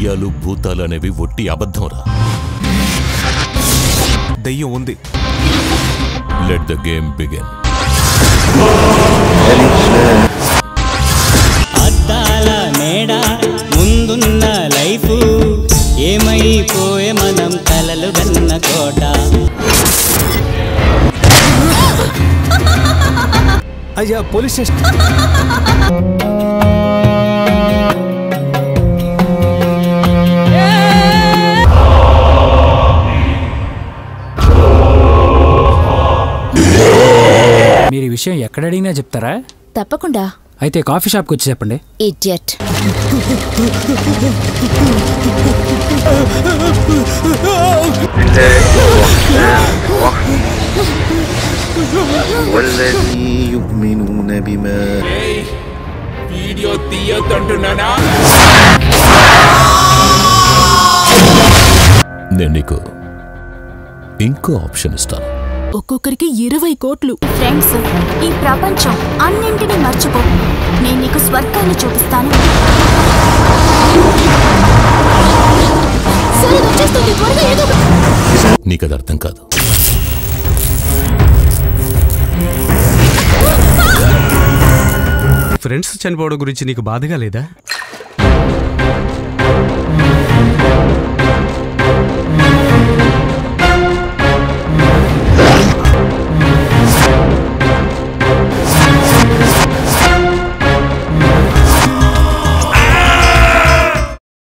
దెయ్యాలు భూతాలు అనేవి ఒట్టి అబద్ధంరా దయ్యం ఉంది లెట్ ద గేమ్ బిగిన్ అద్దాల మేడ ముందున్న లైఫ్ ఏమైపోయే మనం కలలు గన్న కోట అయ్యా పోలీస్ స్టేషన్ మీరు ఈ విషయం ఎక్కడ అడిగినా చెప్తారా తప్పకుండా అయితే కాఫీ షాప్కి వచ్చి చెప్పండి ఇడియట్ والذي يؤمنون بما వీడియో తీయొద్దంటున్నానా నేను నీకు ఇంకో ఆప్షన్ ఇస్తాను ఒక్కొక్కరికి ఇరవై కోట్లు ఫ్రెండ్స్ ఈ ప్రపంచం అన్నింటినీ మర్చిపో నేను నీకు స్వర్గాన్ని చూపిస్తాను సరే వచ్చేస్తుంది త్వరగా ఏదో ఒకటి- నీకు అది అర్థం కాదు ఫ్రెండ్స్ చనిపోవడం గురించి నీకు బాధగా లేదా